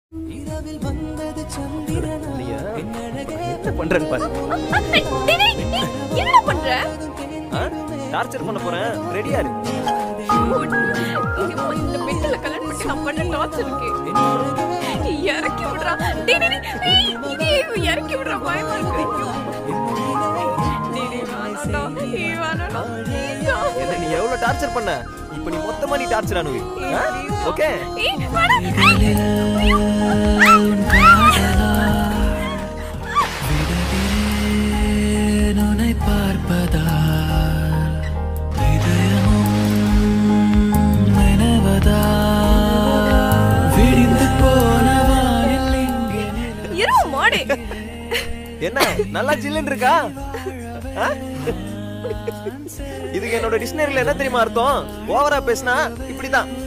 என்ன பண்றேன்னு பாரு என்ன பண்ற டார்ச்சர் பண்ண போறேன் ரெடியா இரு இந்த பெண்ணில கல்யாணம் பண்ணி நான் பண்ண டார்ச்சர் இருக்கு இறக்கி விடுறா டேய் டேய், டேய் ஏய், இது இறக்கி விடுறா பயமா இருக்கு ஐயோ. டேய், டேய், வேணாம்டா. ஏய், வேணாம்டா. please-டா. என்ன நீ எவ்வளவு டார்ச்சர் பண்ண இப்போ நீ மொத்தமா நீ டார்ச்சர் அனுவி ஓகே ஏய், வேணாம். உன்னை பார்ப்பதால் இதயமும் நினைவதால் விடிந்து போன வானில் இங்கே இரும மாடு என்ன நல்லா ஜில்லுன்னு இருக்கா ஆ? இதுக்கு என்னோட டிக்ஷனரியில என்ன தெரியுமா அர்த்தம் ஓவரா பேசினா இப்படிதான்